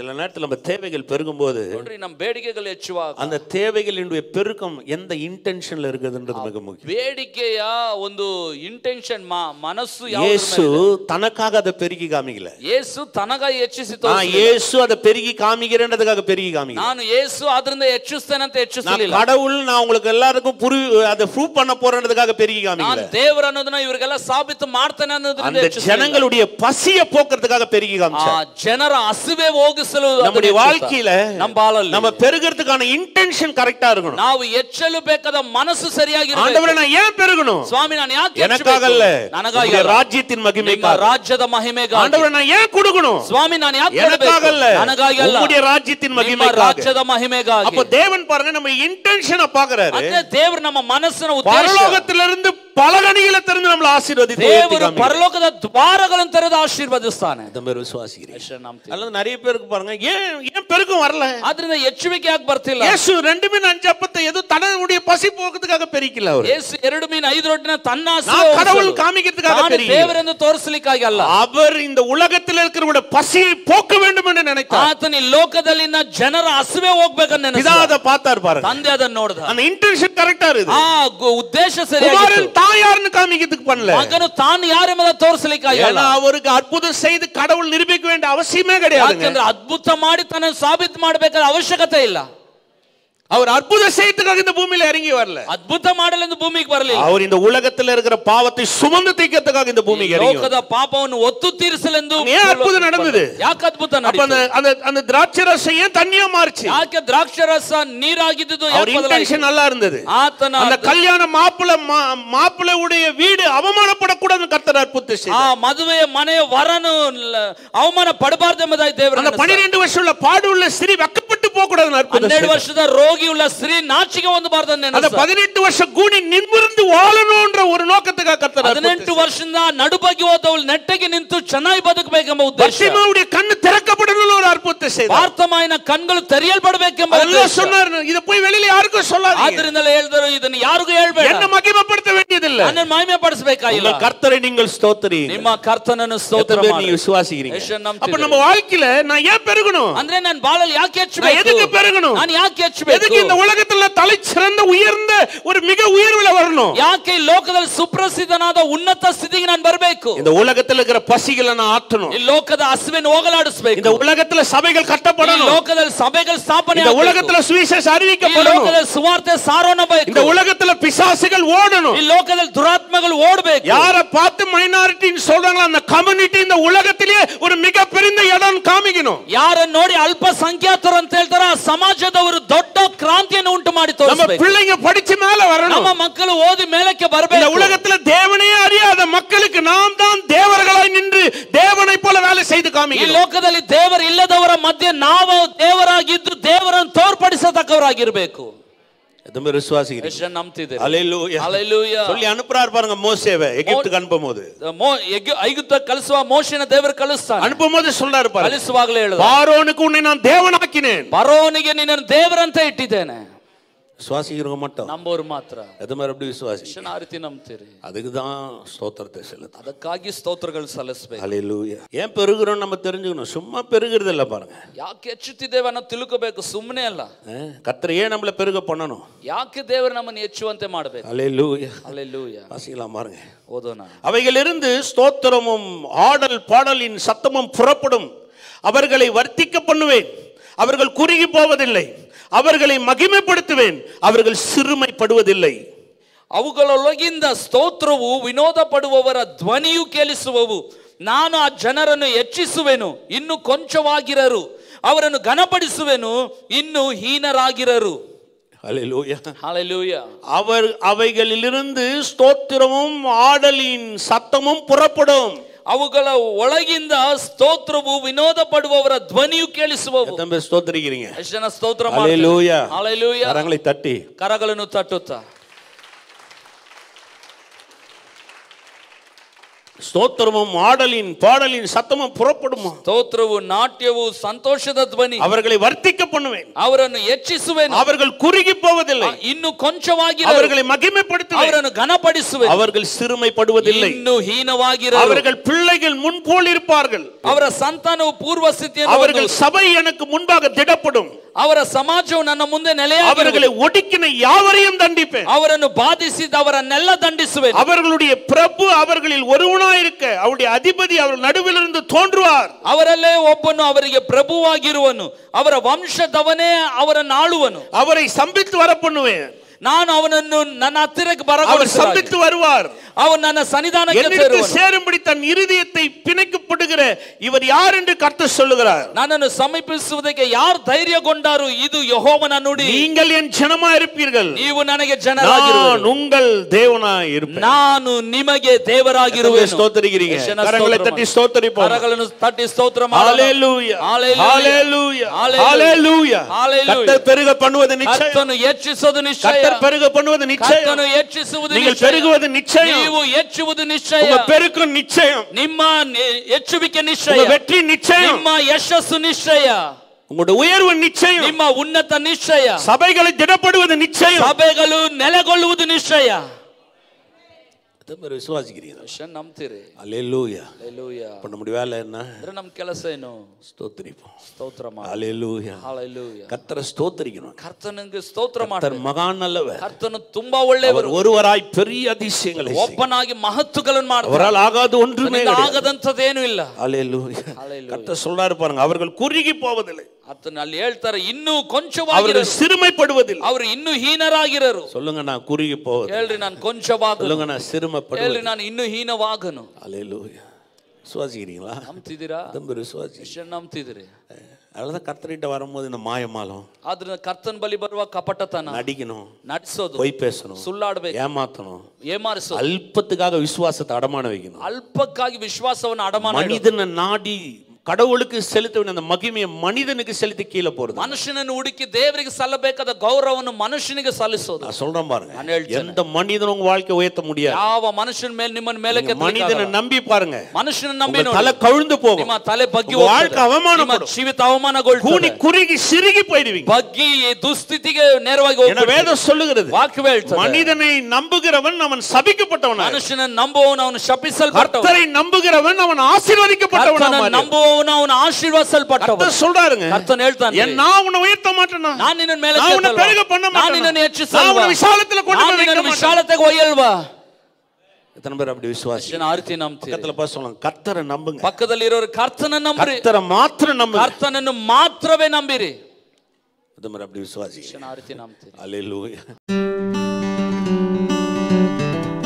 சில நேரத்தில் நம்ம தேவைகள் பெருகும்போது ನೋಡ್ರಿ ನಮ್ಮ ಬೇಡಿಕೆಗಳು ಹೆಚ್ಚುವಾಗ அந்த தேவைகளினுடைய பெருக்கம் எந்த இன்டென்ஷன்ல இருக்குதுன்றது மிக முக்கியம் ಬೇಡಿಕೆಯ ಒಂದು ಇಂಟೆನ್ಷನ್ ಮನಸ್ಸು ಯಾವ இயேசு தனக்காக அதை பெருகி காமிக்கல ಯೇಸು ತನಗಾಗಿ ಹೆಚ್ಚಿಸಿ நான் ತೋರಿಸ್ಲಿಲ್ಲ. இயேசு அதை பெருகி காமிக்கிறேன்றதுக்காக பெருகி காமிக்கல ನಾನು ಯೇಸು ಆದ್ರಿಂದ ಹೆಚ್ಚಿಸ್ತೇನೆ ಅಂತ நான் ಹೆಚ್ಚಿಸಲಿಲ್ಲ கடவுள் நான் உங்களுக்கு எல்லாருக்கும் புரி அதை ப்ரூவ் பண்ண போறேன்றதுக்காக பெருகி ನಾನು காமிக்கல ದೇವರ ಅನ್ನೋದನ್ನ ಇವರಿಗೆಲ್ಲ ಸಾಬೀತು ಮಾಡ್ತೇನೆ ಅನ್ನೋದ್ರಿಂದ அந்த ಹೆಚ್ಚಿಸಲಿಲ್ಲ. ஜனங்களுடைய பசியை போக்குறதுக்காக பெருகி ಆ காமிச்சார் ಜನರ ಹಸಿವೆ ಹೋಗಿಸಲು ಅದನ್ನ நம்முடைய ಹೆಚ್ಚಿಸ್ತಾ. வாழ்க்கையில ನಮ್ಮ ಬಾಳಲ್ಲಿ நம்ம பெருகிறதுக்கான இன்டென்ஷன் கரெக்டா இருக்கணும் ನಾವು ಹೆಚ್ಚಲು ಬೇಕಾದ ಮನಸ್ಸು ಸರಿಯಾಗಿ ஆண்டவரை நான் ஏன் பெருகணும் ಸ್ವಾಮಿ ನಾನು ಯಾಕೆ எனக்காக ಹೆಚ್ಚಬೇಕು? அல்ல ನನಗಾಗಿ உங்களுடைய ಅಲ್ಲ. ராஜ்யத்தின் ನಿಮ್ಮ மகிமைக்காக ರಾಜ್ಯದ ಮಹಿಮೆಗಾಗಿ ஆண்டவரை நான் ஏன் கொடுக்கணும் ಸ್ವಾಮಿ ನಾನು ಯಾಕೆ எனக்காக ಕೊಡ್ಬೇಕು? அல்ல ನನಗಾಗಿ ಅಲ್ಲ உங்களுடைய ராஜ்யத்தின் ನಿಮ್ಮ மகிமைக்காக ರಾಜ್ಯದ ಮಹಿಮೆಗಾಗಿ அப்ப தேவன் பாருங்க நம்ம இன்டென்ஷனை பாக்குறாரு ಅದೇ ದೇವರು ನಮ್ಮ ಮನಸ್ಸಿನ ಉದ್ದೇಶ பரலோகத்திலிருந்து பல கனிகளை திறந்து நம்மளை ஆசீர்வதித்து உயர்த்தி ದೇವರು காமிக்கிறார். ಪರಲೋಕದ ದ್ವಾರಗಳನ್ನು ತೆರೆದು ಆಶೀರ್ವದಿಸ್ತಾನೆ இந்த பேர் விசுவாசிக்கிறேன் ಅಷ್ಟೇ ನಂಬ್ತೀನಿ. அல்லது நிறைய பேருக்கு பாருங்க ஏன் ஏன் பெருக்கும் வரல ಆದ್ರಿಂದ ಹೆಚ್ಚುವಿಕೆ ಯಾಕೆ ಬರ್ತಿಲ್ಲ இயேசு ரெண்டு மீன் அஞ்சு அப்பத்தை ஏதோ தன்னுடைய பசி போக்குறதுக்காக பெருக்கல அவர் ಯೇಸು ಎರಡು ಮೀನು ಐದು ರೊಟ್ಟಿನ ತನ್ನ ಹಸಿವೆ நான் கடவுள் ಹೋಗಿಸಲು. காமிக்கிறதுக்காக ತಾನು பெரிய ದೇವರೆಂದು ತೋರಿಸಲಿಕ್ಕಾಗಿ ಅಲ್ಲ அவர் இந்த உலகத்தில் இருக்கிறவருடைய பசியை போக்க வேண்டும் என்று நினைத்தார் ಆತನ ಈ ಲೋಕದಲ್ಲಿನ ಜನರ ಹಸಿವೆ ಹೋಗ್ಬೇಕನ್ನ பிதா அதை பார்த்தார் பாருங்க ತಂದೆ ಅದನ್ನ ನೋಡ್ದ அந்த இன்டென்ஷன் கரெக்டா இருக்குது ಆ ಗು- ಉದ್ದೇಶ ಸರಿಯಾಗಿತ್ತು குமாரன் தாயார்னு காமிக்கிறதுக்கு பண்ணல ಮಗನು ತಾನು ಯಾರೆಂಬುದ ತೋರಿಸಲಿಕ್ಕಾಗಿ ಅಲ್ಲ ஏன்னா அவருக்கு அற்புதம் செய்து கடவுள் நிரூபிக்க வேண்டிய அவசியமே கிடையாதுங்க ಯಾಕಂದ್ರೆ ಅದ್ಭುತ ಮಾಡಿ ತನ್ನ ಸಾಬೀತು ಮಾಡಬೇಕಾದ ಅವಶ್ಯಕತೆ ಇಲ್ಲ அவர் அற்புதம் செய்யறதுக்காக இந்த பூமியில இறங்கி வரல ಅದ್ಭುತ ಮಾಡಲೆಂದು ಭೂಮಿಗೆ ಬರಲಿಲ್ಲ அவர் இந்த உலகத்துல இருக்கிற பாவத்தை சுமந்து தீக்கிறதுக்காக இந்த பூமிக்கு இறங்கி ಲೋಕದ ಪಾಪವನ್ನು ಒತ್ತು ತೀರಿಸಲೆಂದು ஏன் ಅದ್ಭುತ நடந்தது? ಯಾಕೆ ಅದ್ಭುತ அப்ப அந்த ನಡೀತು? அந்த அந்த திராட்சை ரசம் ஏன் தண்ணியா மாறுச்சு ಯಾಕೆ ದ್ರಾಕ್ಷರಸ ನೀರಾಗಿದ್ದು அவர் இன்டென்ஷன் நல்லா இருந்தது ಆತನ அந்த கல்யாண மாப்பிள்ளை மாப்பிள்ளையுடைய வீடு அவமானப்படக்கூடாது கர்த்தர் அற்புதம் ಆ செய்தார் ಮದುವೆಯ ಮನೆಯ ವರನು ಲ- ಅವಮಾನ ಪಡಬಾರ್ದೆಂಬುದಾಗಿ ದೇವರ அந்த பனிரெண்டு வருஷம் உள்ள பாடு உள்ள ஸ்திரீ வெக்கப்பட்டு போக கூடாது அற்புதம் ಹನ್ನೆರಡು செய்தார். ವರ್ಷದ ರೋಗಿಯುಳ್ಳ ಸ್ತ್ರೀ ನಾಚಿಕೆ ಹೊಂದಬಾರ್ದನ್ನ அந்த பதினெட்டு வருஷம் கூடி நிமிர்ந்து வாழணும்ன்ற ஒரு நோக்கத்துக்காக கர்த்தர் அற்புதம் ಹದಿನೆಂಟು ವರ್ಷದಿಂದ ನಡುಬಗಿ ಹೋದವಳು ನೆಟ್ಟಗೆ ನಿಂತು ಚೆನ್ನಾಗಿ ಬದುಕಬೇಕೆಂಬ ಉದ್ದೇಶ பத்திமாவுடைய கண்ணு திறக்கப்படணும்னு ஒரு அற்புதத்தை செய்தார் ಭಾರತಮಾಯಿನ ಕಣ್ಗಳು ತೆರೆಯಲ್ಪಡಬೇಕೆಂಬ அதெல்லாம் ಉದ್ದೇಶ. சொன்னார் இத போய் வெளியில யாருக்கும் சொல்லாதீங்க ಆದ್ರಿಂದಲೇ ಹೇಳಿದರು ಇದನ್ನು ಯಾರಿಗೂ ಹೇಳ್ಬೇಡ என்ன மகிமைப்படுத்த வேண்டியதில்ல ನನ್ನ ಮಹಿಮೆ ಪಡಿಸಬೇಕಾಗಿಲ್ಲ உங்கள் கர்த்தரை நீங்கள் ஸ்தோத்திரீங்க ನಿಮ್ಮ ಕರ್ತನನ್ನು எத்தனை ಸ್ತೋತ್ರ பேர் ಮಾಡಿ நீங்க விசுவாசிக்கிறீங்க ಎಷ್ಟು ಜನ அப்ப ನಂಬ್ತಿದ್ದೀರಿ? நம்ம வாழ்க்கையில நான் ஏன் பெருகணும் ಅಂದ್ರೆ ನಾನು ಬಾಳಲ್ಲಿ ಯಾಕೆ நான் ಹೆಚ್ಚಬೇಕು எதுக்கு பெருகணும் ನಾನು ಯಾಕೆ ಹೆಚ್ಚಬೇಕು எதுக்கு இந்த உலகத்துல தலை சிறந்த உயர்ந்த ஒரு மிக உயர்வுல வரணும் ಯಾಕೆ ಈ ಲೋಕದಲ್ಲಿ ಸುಪ್ರಸಿದ್ಧನಾದ ಉನ್ನತ ಸ್ಥಿತಿಗೆ ನಾನು ಬರಬೇಕು இந்த உலகத்துல இருக்கிற பசிகளை நான் ಆற்றணும் ಈ ಲೋಕದ ಹಸುವೆನ್ನು ಹೋಗಲಾಡಿಸ್ಬೇಕು இந்த உலகத்துல சபைகள் ಈ கட்டப்படணும் ಲೋಕದಲ್ಲಿ ಸಭೆಗಳು ಸ್ಥಾಪನೆ இந்த ಆಗ್ಬೇಕು. உலகத்துல சுவிசேஷ ಈ அறிவிக்கப்படணும் ಲೋಕದಲ್ಲಿ ಸುವಾರ್ತೆ ಸಾರೋಣ இந்த ಬೇಕು உலகத்துல பிசாசுகள் ஓடணும் ಈ ಲೋಕದಲ್ಲಿ ದುರಾತ್ಮಗಳು ಓಡಬೇಕು யார பார்த்து மைனாரிட்டின்னு சொல்றாங்களோ அந்த கம்யூனிட்டி இந்த உலகத்திலேயே ஒரு மிக பெரிய இடம் காமிக்கணும் ಯಾರನ್ನ ನೋಡಿ ಅಲ್ಪಸಂಖ್ಯಾತರು ಅಂತ ಹೇಳ್ತಾರ ಆ ಸಮಾಜದವರು ದೊಡ್ಡ ಕ್ರಾಂತಿಯನ್ನು ಉಂಟು ಮಾಡಿ நம்ம ತೋರಿಸಬೇಕು பிள்ளைங்க படிச்சு மேல வரணும் ನಮ್ಮ ಮಕ್ಕಳು ಓದಿ ಮೇಲಕ್ಕೆ இந்த ಬರಬೇಕು உலகத்துல தேவனே அறியாத மக்களுக்கு நாம் தான் தேவர்களாய் நின்று தேவனை போல வேலை செய்து ಈ காமிக்கணும் ಲೋಕದಲ್ಲಿ ದೇವರು ಇಲ್ಲದವರ ಮಧ್ಯೆ ನಾವು ದೇವರಾಗಿದ್ದು ದೇವರನ್ನು ತೋರ್ಪಡಿಸತಕ್ಕವರಾಗಿರ್ಬೇಕು எத்தனை பேர் விசுவாசிக்கிறீங்க ಎಷ್ಟು ಜನ ನಂಬ್ತಿದ್ದೀರಿ Hallelujah. Hallelujah. சொல்லி அனுப்புறாரு பாருங்க மோசேவை எகிப்துக்கு அனுப்பும் போது ಮೋ- ಎಗ್- ಐಗುಪ್ತ ಕಳಿಸುವ ಮೋಶಿನ ದೇವರು ಕಳಿಸ್ತಾನೆ அனுப்பும் போது சொல்றாரு பாருங்க ಕಳಿಸುವಾಗಲೇ ಹೇಳುದ பாரோனுக்கு உன்னை நான் தேவனாக்கினேன் ಬರೋನಿಗೆ ನಿನ್ನನ್ನು ದೇವರಂತ ಇಟ್ಟಿದ್ದೇನೆ விசுவாசிக்கிறவங்க மட்டும் ನಂಬೋರು ಮಾತ್ರ எது மாதிரி எப்படி விசுவாசி ಎಷ್ಟು ಆ ರೀತಿ ನಂಬ್ತೀರಿ அதுக்கு தான் ஸ்தோத்திரத்தை செலுத்து ಅದಕ್ಕಾಗಿ ಸ್ತೋತ್ರಗಳು ಸಲ್ಲಿಸ್ಬೇಕು ஹalleluya ஏன் பெருகிறோம் நம்ம தெரிஞ்சுக்கணும் சும்மா பெருகிறது இல்ல பாருங்க ಯಾಕೆ ಹೆಚ್ಚುತ್ತಿದ್ದೇವೆ ಅನ್ನೋ ತಿಳ್ಕೋಬೇಕು ಸುಮ್ಮನೆ ಅಲ್ಲ அஹ், கர்த்தர் ஏன் நம்மள பெருக பண்ணணும் ಯಾಕೆ ದೇವರು ನಮ್ಮನ್ನು ಹೆಚ್ಚುವಂತೆ ಮಾಡಬೇಕು ஹalleluya ಅಲ್ಲೆಲ್ಲೂಯ வாசிக்கலாம் பாருங்க ಓದೋಣ அவைகளிலிருந்து ஸ்தோத்திரமும் ஆடல் பாடலின் சத்தமும் புறப்படும் அவர்களை வர்த்திக்க பண்ணுவேன் அவர்கள் குறுகி போவதில்லை அவர்களை மகிமைப்படுத்துவேன் அவர்கள் சிறுமைப்படுவதில்லை ಅವುಗಳೊಳಗಿಂದ ಸ್ತೋತ್ರವು ವಿನೋದ ಪಡುವವರ ಧ್ವನಿಯು ಕೇಳಿಸುವವು ನಾನು ಆ ಜನರನ್ನು ಹೆಚ್ಚಿಸುವೆನು ಇನ್ನು ಕೊಂಚವಾಗಿರರು ಅವರನ್ನು ಘನಪಡಿಸುವೆನು ಇನ್ನು ಹೀನರಾಗಿರರು ஹalleluya ಹಾಲೆಲೂಯ அவர் அவைகளிலிருந்து ஸ்தோத்திரமும் ஆடலின் சத்தமும் புறப்படும் ಅವುಗಳ ಒಳಗಿಂದ ಸ್ತೋತ್ರವು ವಿನೋದ ಪಡುವವರ ಧ್ವನಿಯು ಕೇಳಿಸುವವು எத்தனை பேர் ஸ்தோத்திரிக்கிறீங்க ಎಷ್ಟು ಜನ ಸ್ತೋತ್ರ ஹalleluya ಹಾಲೆಲೂಯ கரங்களை தட்டி ಕರಗಳನ್ನು ತಟ್ಟುತ್ತಾ ஸ்தோத்திரமும் ஆடலின் பாடலின் சத்தமும் புறப்படுமா ಸ್ತೋತ್ರವು ನಾಟ್ಯವು ಸಂತೋಷದ ಧ್ವನಿ அவர்களை வர்த்திக்க பண்ணுவேன் ಅವರನ್ನು ಹೆಚ್ಚಿಸುವೆನು அவர்கள் குறுகி போவதில்லை ಇನ್ನು ಕೊಂಚವಾಗಿ அவர்களை மகிமைப்படுத்துவேன் ಅವರನ್ನು ಘನಪಡಿಸುವೆನು அவர்கள் சிறுமைப்படுவதில்லை ಇನ್ನು ಹೀನವಾಗಿರ அவர்கள் பிள்ளைகள் முன்போல் இருப்பார்கள் ಅವರ ಸಂತಾನವು ಪೂರ್ವ ಸ್ಥಿತಿಯನ್ನು அவர்கள் ಹೊಂದುವುದು. சபை எனக்கு முன்பாக திடப்படும் ಅವರ ಸಮಾಜವು ನನ್ನ ಮುಂದೆ ನೆಲೆಯಾಗಿ அவர்களை ஒடுக்கின யாவரையும் தண்டிப்பேன் ಅವರನ್ನು ಬಾಧಿಸಿದ ಅವರನ್ನೆಲ್ಲ ದಂಡಿಸುವೆನು அவர்களுடைய பிரபு அவர்களில் ஒருவனாயிருக்க அவருடைய அதிபதி அவர் நடுவிலிருந்து தோன்றுவார் ಅವರಲ್ಲೇ ಒಬ್ಬನು ಅವರಿಗೆ ಪ್ರಭುವಾಗಿರುವನು ಅವರ ವಂಶದವನೇ ಅವರನ್ನು ಆಳುವನು அவரை சம்பித்து வர பண்ணுவேன் ನಾನು ಅವನನ್ನು ನನ್ನ ಹತ್ತಿರಕ್ಕೆ அவர் ಬರಗೊಳಿಸುವ சம்பித்து வருவார் ಅವನು ನನ್ನ ಸನ್ನಿಧಾನಕ್ಕೆ என்னிடத்தில் ಸೇರುವನು சேரும்படி தன் இருதயத்தை பிணைக்கப்படுகிற இவர் யார் என்று கர்த்தர் சொல்லுகிறார் ನನ್ನನ್ನು ಸಮೀಪಿಸುವುದಕ್ಕೆ ಯಾರು ಧೈರ್ಯಗೊಂಡಾರು ಇದು ಯಹೋವನ ನುಡಿ நீங்கள் என் ஜனமா இருப்பீர்கள் ನೀವು ನನಗೆ நான் ಜನರಾಗಿರುವರು உங்கள் தேவனாய் இருப்பேன் ನಾನು ನಿಮಗೆ ದೇವರಾಗಿರುವೆನು ஸ்தோத்தரிக்கிறீங்க ಯೆಶುವನ கரங்களை ಸ್ತೋತ್ರ தட்டி ಮಾಡಿ. ஸ்தோத்தரிப்போம் ಕರಗಳನ್ನು ತಟ್ಟಿ ಸ್ತೋತ್ರ ಮಾಡೋಣ. ஹalleluya Hallelujah. ஹalleluya Hallelujah. ஹalleluya Hallelujah. கர்த்தர் பெருக பண்ணுவது நிச்சயம் ಕರ್ತನು ಹೆಚ್ಚಿಸುವುದು ನಿಶ್ಚಯ கர்த்தர் பெருக பண்ணுவது நிச்சயம் ಕರ್ತನು ಹೆಚ್ಚಿಸುವುದು நீங்கள் ನಿಶ್ಚಯ பெருகுவது நிச்சயம் ನೀವು ಹೆಚ್ಚುವುದು ನಿಶ್ಚಯ உங்க பெருக்கம் நிச்சயம் ನಿಮ್ಮ ನಿ- ಹೆಚ್ಚುವಿಕೆ ನಿಶ್ಚಯ உங்க வெற்றி நிச்சயம் ನಿಮ್ಮ ಯಶಸ್ಸು ನಿಶ್ಚಯ உங்களுடைய உயர்வு நிச்சயம் ನಿಮ್ಮ ಉನ್ನತ ನಿಶ್ಚಯ சபைகளை திடப்படுவது நிச்சயம் ಸಭೆಗಳು ನೆಲೆಗೊಳ್ಳುವುದು ನಿಶ್ಚಯ விசுவாசிக்கிறீங்க ಯಶ ನಂಬ್ತೀರಿ அலேலூயா Hallelujah. இப்ப நம்முடைய வேலை என்ன ಅಂದ್ರೆ ನಮ್ ಕೆಲಸ ಏನು ஸ்தோத்திரிப்போம் ಸ್ತೋತ್ರ ಮಾಡಿ அலேலூயா Hallelujah. கர்த்தரை ஸ்தோத்திரிக்கணும் ಕರ್ತನಿಗೆ ಸ್ತೋತ್ರ கர்த்தர் ಮಾಡ್ತಾರೆ மகான் நல்லவர் ಕರ್ತನು ತುಂಬಾ அவர் ಒಳ್ಳೆಯವರು ஒருவராய் பெரிய அதிசயங்களை செய்கிறார். ಒಬ್ಬನಾಗಿ ಮಹತ್ವಗಳನ್ನು ಮಾಡ್ತಾರೆ அவரால் ஆகாது ஒன்றுமே ಅವನಿಗೆ கிடையாது. ಆಗದಂಥದ್ದೇನು ಇಲ್ಲ அல்லேலூயா Hallelujah. கர்த்தர் சொல்றாரு பாருங்க அவர்கள் குறுகி போவதில்லை ಆತನ ಅಲ್ಲಿ ಹೇಳ್ತಾರೆ ಇನ್ನೂ ಕೊಂಚವಾಗಿ அவர்கள் சிறுமைப்படுவதில்லை ಅವ್ರು ಇನ್ನೂ ಹೀನರಾಗಿರರು சொல்லுங்க நான் குறுகி போவது ಹೇಳ್ರಿ ನಾನು ಕೊಂಚವಾಗನು சொல்லுங்க நான் சிறுமைப்படுவது ಹೇಳ್ರಿ ನಾನು ಇನ್ನೂ ಹೀನವಾಗನು அல்லேலூயா விசுவாசிக்கிறீங்களா ನಂಬ್ತಿದ್ದೀರಾ தம்பி விசுவாசி ಎಷ್ಟು ನಂಬ್ತಿದ್ದೀರಿ அதனாலதான் கர்த்தர்கிட்ட வரும்போது இந்த மாயமாலம் ಆದ್ರೆ ಕರ್ತನ್ ಬಲಿ ಬರುವ ಕಪಟತನ நடிக்கணும் ನಟಿಸೋದು பொய் பேசணும் ಸುಳ್ಳಾಡ್ಬೇಕು ஏமாத்தணும் ಏಮಾರಿಸೋದು அல்பத்துக்காக விசுவாசத்தை அடமான வைக்கணும் ಅಲ್ಪಕ್ಕಾಗಿ ವಿಶ್ವಾಸವನ್ನು ಅಡಮಾನ ಇಡೋದು. மனிதனை நாடி கடவுளுக்கு செலுத்த வேண்டிய அந்த மகிமையை மனிதனுக்கு செலுத்தி கீழே போறது ಮನುಷ್ಯನನ್ನು ಹುಡುಕಿ ದೇವರಿಗೆ ಸಲ್ಲಬೇಕಾದ ಗೌರವವನ್ನು ಮನುಷ್ಯನಿಗೆ ಸಲ್ಲಿಸೋದು நான் சொல்றேன் பாருங்க ನಾನು ಹೇಳ್ತೇನೆ. எந்த மனிதனும் உங்க வாழ்க்கை உயர்த்த முடியாது ಯಾವ ಮನುಷ್ಯನ ಮೇಲೆ ನಿಮ್ಮನ್ನ ಮೇಲೆ மனிதனை நம்பி பாருங்க ಮನುಷ್ಯನ ನಂಬಿ உங்க ನೋಡಿ தலை கவிழ்ந்து போகும் ನಿಮ್ಮ ತಲೆ ಬಗ್ಗಿ உங்க ಹೋಗ್ತದೆ. வாழ்க்கை அவமானப்படும். ನಿಮ್ಮ ಜೀವಿತ ಅವಮಾನಗೊಳ್ತದೆ கூனி குறுகி சிறுகி போயிடுவீங்க ಬಗ್ಗಿ ದುಸ್ಥಿತಿಗೆ ನೇರವಾಗಿ என ಹೋಗ್ಬಿಡ್ತೀವಿ. வேதம் சொல்லுகிறது ವಾಕ್ಯವೇ ಹೇಳ್ತದೆ மனிதனை நம்புகிறவன் அவன் சபிக்கப்பட்டவன் ಮನುಷ್ಯನ ನಂಬುವವನು ಅವನು ಶಪಿಸಲ್ಪಟ್ಟವನು கர்த்தரை நம்புகிறவன் அவன் ஆசீர்வதிக்கப்பட்டவன் ಕರ್ತನನ್ನು ನಂಬುವವನು ಅವನು ಆಶೀರ್ವದಿಸಲ್ಪಟ್ಟವನು கர்த்தர் சொல்றாருங்க ಕರ್ತನ್ ಹೇಳ್ತಾನೆ என் நான் உன்னை உயர்த்த மாட்டேனா ನಾನು ನಿನ್ನ ಮೇಲೆ நான் உன்னை ಕೆತ್ತಲ್ವಾ? பெருக பண்ண ನಾನು மாட்டேனா ನಿನ್ನನ್ನು நான் ಹೆಚ್ಚಿಸಲ್ವಾ உன்னை விசாலத்துல கொண்டு ನಾನು போய் வைக்க ನಿನ್ನನ್ನು மாட்டேனா ವಿಶಾಲತೆಗೆ ಒಯ್ಯಲ್ವಾ எத்தனை பேர் அப்படி விசுவாசி ಅಷ್ಟೇನ ಆರ್ತಿ ನಂಬ್ತೀರಿ பக்கத்துல பார்த்து சொல்லலாம் கர்த்தரை நம்புங்க ಪಕ್ಕದಲ್ಲಿ ಇರೋರು ಕರ್ತನ ನಂಬ್ರಿ கர்த்தரை மாத்திரம் நம்புங்க ಕರ್ತನನ್ನು ಮಾತ್ರವೇ ನಂಬಿರಿ எத்தனை பேர் அப்படி விசுவாசி ಅಷ್ಟೇನ ಆರ್ತಿ ನಂಬ್ತೀರಿ அல்லேலூயா